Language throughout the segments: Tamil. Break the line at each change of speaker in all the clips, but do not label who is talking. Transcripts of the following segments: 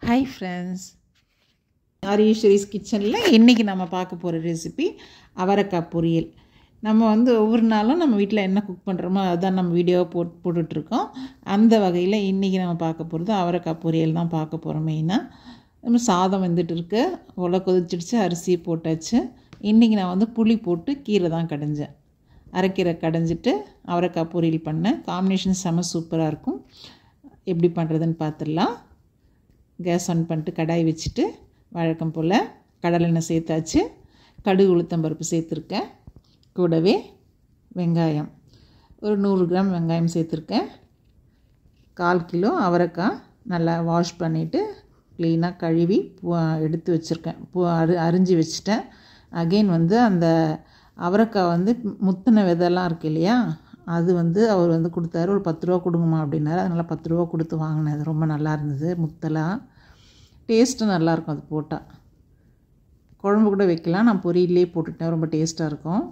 ஹாய் ஃப்ரெண்ட்ஸ் ஹரீஸ்வரிஸ் கிச்சனில் இன்றைக்கி நம்ம பார்க்க போகிற ரெசிபி அவரைக்காய் பொரியல் நம்ம வந்து ஒவ்வொரு நாளும் நம்ம வீட்டில் என்ன குக் பண்ணுறோமோ அதுதான் நம்ம வீடியோவை போட் போட்டுட்ருக்கோம் அந்த வகையில் இன்றைக்கி நம்ம பார்க்க போகிறது அவரைக்காய் பொரியல் தான் பார்க்க போகிறோம் மெயினாக நம்ம சாதம் வெந்துட்டு இருக்கு உலை கொதிச்சிடுச்சு அரிசி போட்டாச்சு இன்றைக்கி நான் வந்து புளி போட்டு கீரை தான் கடைஞ்சேன் அரைக்கீரை கடைஞ்சிட்டு அவரைக்காய் பொரியல் பண்ணேன் காம்பினேஷன் செம சூப்பராக இருக்கும் எப்படி பண்ணுறதுன்னு பார்த்துடலாம் கேஸ் ஆன் பண்ணிட்டு கடாய் வச்சுட்டு வழக்கம் போல் கடலெண்ணெய் சேர்த்தாச்சு கடுகு உளுத்தம்பருப்பு சேர்த்துருக்கேன் கூடவே வெங்காயம் ஒரு நூறு கிராம் வெங்காயம் சேர்த்துருக்கேன் கால் கிலோ அவரைக்காய் நல்லா வாஷ் பண்ணிவிட்டு க்ளீனாக கழுவி எடுத்து வச்சுருக்கேன் பூ அரி அரிஞ்சு வச்சுட்டேன் அகெயின் வந்து அந்த அவரைக்காய் வந்து முத்தின விதெல்லாம் இருக்கு இல்லையா அது வந்து அவர் வந்து கொடுத்தாரு ஒரு பத்து ரூபா கொடுங்கம்மா அப்படின்னாரு அதனால் பத்து ரூபா கொடுத்து வாங்கினேன் அது ரொம்ப நல்லா இருந்தது முத்தலாக டேஸ்ட்டும் நல்லாயிருக்கும் அது போட்டால் குழம்பு கூட வைக்கலாம் நான் பொரியலே போட்டுட்டேன் ரொம்ப டேஸ்ட்டாக இருக்கும்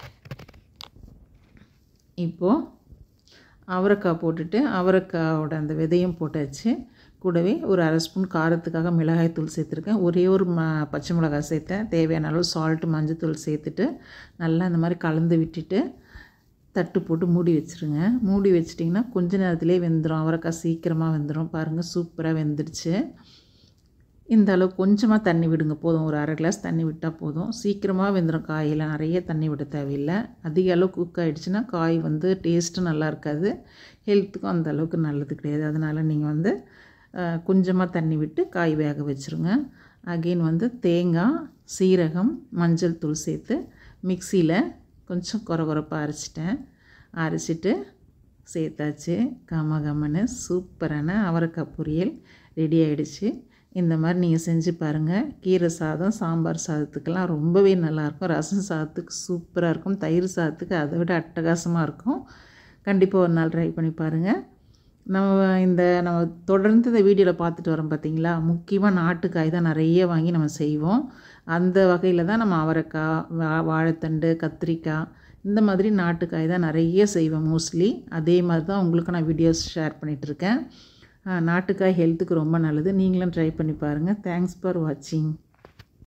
இப்போது அவரைக்காய் போட்டுட்டு அவரைக்காயோட அந்த விதையும் போட்டாச்சு கூடவே ஒரு அரை ஸ்பூன் காரத்துக்காக மிளகாய் தூள் சேர்த்துருக்கேன் ஒரே ஒரு ம பச்சை மிளகாய் சேர்த்தேன் தேவையான அளவு சால்ட்டு மஞ்சத்தூள் சேர்த்துட்டு நல்லா இந்த மாதிரி கலந்து விட்டுட்டு தட்டு போட்டு மூடி வச்சுருங்க மூடி வச்சிட்டிங்கன்னா கொஞ்ச நேரத்துலேயே வெந்துடும் அவரைக்காய் சீக்கிரமாக வெந்துடும் பாருங்கள் சூப்பராக வெந்துடுச்சு இந்த அளவு கொஞ்சமாக தண்ணி விடுங்க போதும் ஒரு அரை கிளாஸ் தண்ணி விட்டால் போதும் சீக்கிரமாக வெந்துடும் காயில் நிறைய தண்ணி விட தேவையில்லை அதிக அளவு குக் ஆகிடுச்சுன்னா காய் வந்து டேஸ்ட்டும் நல்லா இருக்காது ஹெல்த்துக்கும் அந்த அளவுக்கு நல்லது கிடையாது அதனால் நீங்கள் வந்து கொஞ்சமாக தண்ணி விட்டு காய் வேக வச்சுருங்க அகெயின் வந்து தேங்காய் சீரகம் மஞ்சள் தூள் சேர்த்து மிக்சியில் கொஞ்சம் குறை குறைப்பாக அரைச்சிட்டேன் அரைச்சிட்டு சேர்த்தாச்சு கம கமன்னு சூப்பரான அவரைக்காய் பொரியல் ரெடி ஆகிடுச்சு இந்த மாதிரி நீங்கள் செஞ்சு பாருங்கள் கீரை சாதம் சாம்பார் சாதத்துக்கெல்லாம் ரொம்பவே நல்லாயிருக்கும் ரசம் சாதத்துக்கு சூப்பராக இருக்கும் தயிர் சாதத்துக்கு அதை விட அட்டகாசமாக இருக்கும் கண்டிப்பாக ஒரு நாள் ட்ரை பண்ணி பாருங்கள் நம்ம இந்த நம்ம தொடர்ந்து இந்த வீடியோவில் பார்த்துட்டு வரோம் பார்த்தீங்களா முக்கியமாக நாட்டுக்காய் தான் நிறைய வாங்கி நம்ம செய்வோம் அந்த வகையில் தான் நம்ம அவரைக்காய் வா வாழைத்தண்டு கத்திரிக்காய் இந்த மாதிரி நாட்டுக்காய் தான் நிறைய செய்வேன் மோஸ்ட்லி அதே மாதிரி தான் உங்களுக்கு நான் வீடியோஸ் ஷேர் பண்ணிகிட்ருக்கேன் நாட்டுக்காய் ஹெல்த்துக்கு ரொம்ப நல்லது நீங்களும் ட்ரை பண்ணி பாருங்கள் தேங்க்ஸ் ஃபார் வாட்சிங்